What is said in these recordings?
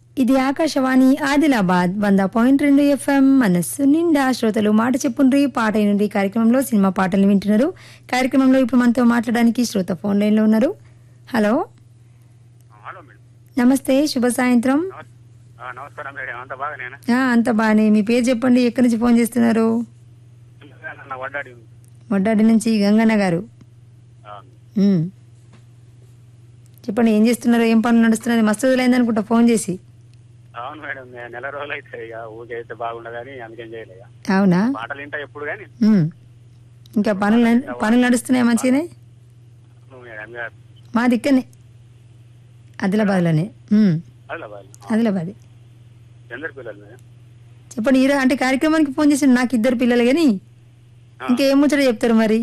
ఇది ఆకాశవాణి ఆదిలాబాద్ వంద పాయింట్ రెండు ఎఫ్ఎం మనస్సు నిండా శ్రోతలు మాట చెప్పుండ్రి పాట నుండి కార్యక్రమంలో సినిమా పాటలు వింటున్నారు కార్యక్రమంలో ఇప్పుడు మనతో మాట్లాడడానికి శ్రోత ఫోన్ లైన్లో ఉన్నారు హలో హలో మేడం నమస్తే శుభ సాయంత్రం నమస్- ఆ, నమస్కారం మేడం అంత బాగానేనా ఆ, అంత బాగానే మీ పేరు చెప్పండి ఎక్కడి నుంచి ఫోన్ చేస్తున్నారు నా వడ్డాడి వడ్డాడి నుంచి గంగన్న గారు ఆ, ఉమ్. చెప్పండి ఏం చేస్తున్నారు ఏం పనులు నడుస్తున్నారు మస్తు రోజులైంది అనుకుంటా ఫోన్ చేసి అవును మేడం నే- నెల రోజులు అయితే ఇక ఊకే అయితే బాగుండదు కానీ అందుకేం చేయలేదు అవునా పాటలు వింటా ఎప్పుడు కానీ ఉమ్. ఇంకా పనులు నడు- పనులు నడుస్తున్నాయి మంచిగానే నువ్వు మేడం ఇక మా దిక్కనే ఆదిలాబాద్లోనే ఉమ్. అదిలా బాగా ఆదిలాబాద్ ఎందరు పిల్లలు మేడం చెప్పండి ఈరోజు అంటే కార్యక్రమానికి ఫోన్ చేసి నాకు ఇద్దరు పిల్లలు కానీ ఇంకా ఏం ముచ్చట చెప్తారు మరి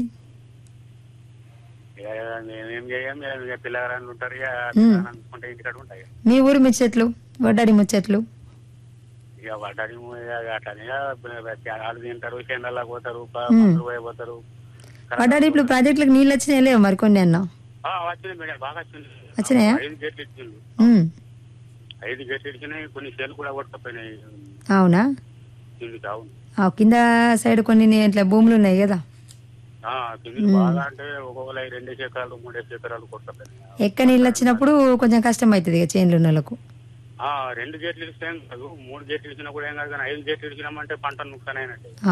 ఇక మేమేం చేయం మేడం ఇక పిల్లగారు ఉంటారు ఇక పిల్లగాళ్ళు అనుకుంటే ఇంటికాడ ఉంటాయి మీ ఊరు ముచ్చట్లు వడ్డాడి ముచ్చట్లు ఇక వడ్డాడి ఇక అట్లనే ఇక వాళ్ళు తింటారు చేనులలో పోతారు ప- మందులు పోయి పోతారు వడ్డాడి ఇప్పుడు ప్రాజెక్టులకు నీళ్ళు వచ్చినాయి లేవు మరి కొన్ని అన్న ఆ, వచ్చింది మేడం బాగా వచ్చింది వచ్చినాయా? ఐదు గేట్లు ఇచ్చిండు ఉమ్. ఐదు గేట్లు ఇచ్చినాయి కొన్ని చేలు కూడా కొట్టకపోయినాయి అవునా కిందికి అవును ఆ, కింద సైడ్ కొన్ని నీ- ఇట్లా భూములు ఉన్నాయి కదా ఆ, కిందికి బాగా అంటే ఒక్కొక్కరు రెండేసి ఎకరాలు మూడేసి ఎకరాలు కొట్టకపోయినాయి ఎక్క నీళ్ళు వచ్చినప్పుడు కొంచెం కష్టం అవుతుంది ఇక చేనులు ఉన్న వాళ్ళకు ఆ, రెండు గేట్లు ఇస్తే ఏం కాదు మూడు గేట్లు ఇచ్చినా కూడా ఏం కాదు కానీ ఐదు గేట్లు ఇచ్చినామంటే పంట నుక్సాన్ అయినట్టే